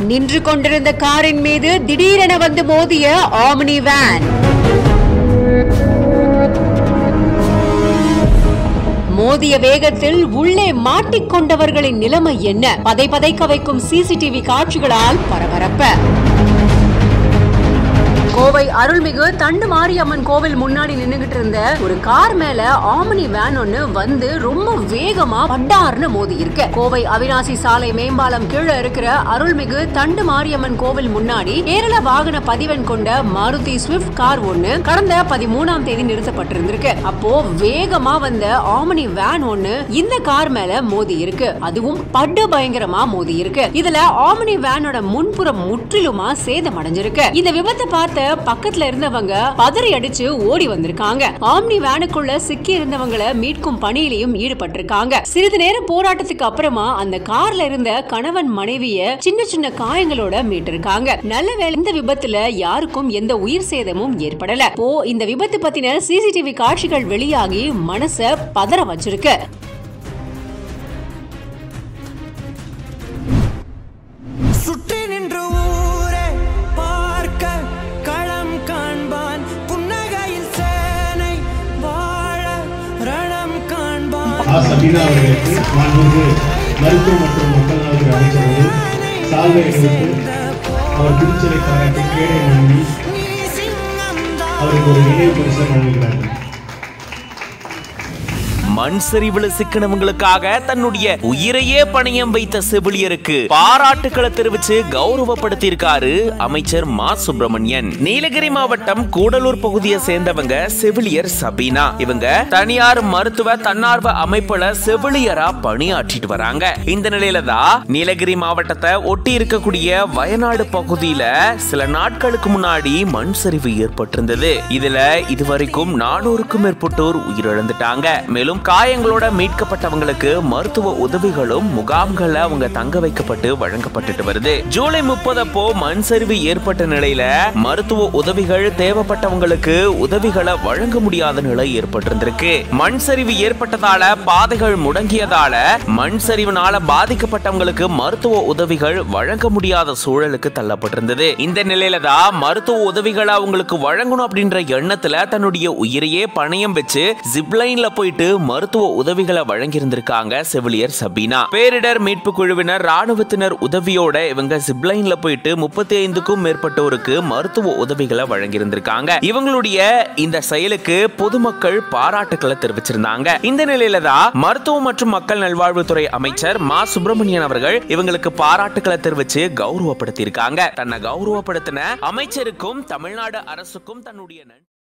நின்று கொண்டிருந்த காரின் மீது திடீரென வந்து மோதிய ஆம்னி வேன் மோதிய வேகத்தில் உள்ளே மாட்டிக்கொண்டவர்களின் நிலைமை என்ன பதை பதைக்க வைக்கும் சிசிடிவி காட்சிகளால் பரபரப்ப கோவை அருள்மிகு தண்டு மாரியம்மன் கோவில் முன்னாடி நின்னுகிட்டு இருந்த ஒரு கார் மேல ஆமனி வேன் ஒண்ணு வந்து ரொம்ப வேகமா பட்டார்னு மோதி இருக்கு கோவை அவினாசி சாலை மேம்பாலம் கீழே இருக்கிற அருள்மிகு தண்டு மாரியம்மன் கோவில் முன்னாடி கேரள வாகன பதிவெண் கொண்ட மாருதி ஸ்விஃப்ட் கார் ஒண்ணு கடந்த பதிமூணாம் தேதி நிறுத்தப்பட்டிருந்திருக்கு அப்போ வேகமா வந்த ஆமனி வேன் ஒண்ணு இந்த கார் மேல மோதி இருக்கு அதுவும் படு பயங்கரமா மோதி இருக்கு இதுல ஆமனி வேனோட முன்புறம் முற்றிலுமா சேதம் அடைஞ்சிருக்கு இந்த விபத்தை பார்த்த பக்கத்துல இருந்தவங்க பதறி அடிச்சு ஓடி வந்திருக்காங்க ஆம்னி வேனுக்குள்ள சிக்கி இருந்தவங்களை மீட்கும் பணியிலையும் ஈடுபட்டிருக்காங்க சிறிது நேரம் போராட்டத்துக்கு அப்புறமா அந்த கார்ல இருந்த கணவன் மனைவிய சின்ன சின்ன காயங்களோட மீட்டிருக்காங்க நல்ல வேளை இந்த விபத்துல யாருக்கும் எந்த உயிர் சேதமும் ஏற்படல இப்போ இந்த விபத்து பத்தின சிசிடிவி காட்சிகள் வெளியாகி மனச பதற வச்சிருக்கு சுற்றி நின்று ஊரே பார்க்க களம் காண்பான் புன்னகையில் சேனை வாழ ரணம் காண்பான் ஆ சபீனா அவர்களுக்கு மாண்புமிகு மருத்துவ மற்றும் மக்கள் நலத்துறை அமைச்சர் அவர்கள் சால்வை அணிவித்து அவர் திருச்சலை பாராட்டி கேடை வழங்கி நீ சிங்கம்தான் அவருக்கு ஒரு நினைவு பரிசு வழங்குகிறார்கள் மண் சரிவுல சிக்கனவங்களுக்காக தன்னுடைய உயிரையே பணயம் வைத்த செவிலியருக்கு பாராட்டுக்களை தெரிவிச்சு கௌரவப்படுத்தியிருக்காரு அமைச்சர் மா சுப்பிரமணியன் நீலகிரி மாவட்டம் கூடலூர் பகுதியை சேர்ந்தவங்க செவிலியர் சபீனா இவங்க தனியார் மருத்துவ தன்னார்வ அமைப்புல செவிலியரா பணியாற்றிட்டு வராங்க இந்த நிலையில தான் நீலகிரி மாவட்டத்தை ஒட்டி இருக்கக்கூடிய வயநாடு பகுதியில சில நாட்களுக்கு முன்னாடி மண் சரிவு ஏற்பட்டிருந்தது இதுல இதுவரைக்கும் நானூறுக்கும் மேற்பட்டோர் உயிரிழந்துட்டாங்க மேலும் காயங்களோட மீட்கப்பட்டவங்களுக்கு மருத்துவ உதவிகளும் முகாம்கள்ல அவங்க தங்க வைக்கப்பட்டு வழங்கப்பட்டுட்டு வருது ஜூலை முப்பது அப்போ மண் சரிவு ஏற்பட்ட நிலையில மருத்துவ உதவிகள் தேவைப்பட்டவங்களுக்கு உதவிகளை வழங்க முடியாத நிலை ஏற்பட்டிருந்திருக்கு மண் சரிவு ஏற்பட்டதால பாதைகள் முடங்கியதால மண் சரிவுனால பாதிக்கப்பட்டவங்களுக்கு மருத்துவ உதவிகள் வழங்க முடியாத சூழலுக்கு தள்ளப்பட்டிருந்தது இந்த நிலையில தான் மருத்துவ உதவிகளை அவங்களுக்கு வழங்கணும் அப்படின்ற எண்ணத்துல தன்னுடைய உயிரையே பணயம் வச்சு ஜிப்லைன்ல போயிட்டு மருத்துவ உதவிகளை வழங்கியிருந்திருக்காங்க செவிலியர் சபீனா பேரிடர் மீட்பு குழுவினர் ராணுவத்தினர் உதவியோட இவங்க ஜிப்லைன்ல போயிட்டு முப்பத்தி ஐந்துக்கும் மேற்பட்டோருக்கு மருத்துவ உதவிகளை வழங்கியிருந்திருக்காங்க இவங்களுடைய இந்த செயலுக்கு பொதுமக்கள் பாராட்டுக்களை தெரிவிச்சிருந்தாங்க இந்த நிலையில தான் மருத்துவ மற்றும் மக்கள் நல்வாழ்வுத்துறை அமைச்சர் மா சுப்பிரமணியன் அவர்கள் இவங்களுக்கு பாராட்டுக்களை தெரிவிச்சு கௌரவப்படுத்தியிருக்காங்க தன்னை கௌரவப்படுத்தின அமைச்சருக்கும் தமிழ்நாடு அரசுக்கும் தன்னுடைய நன்றி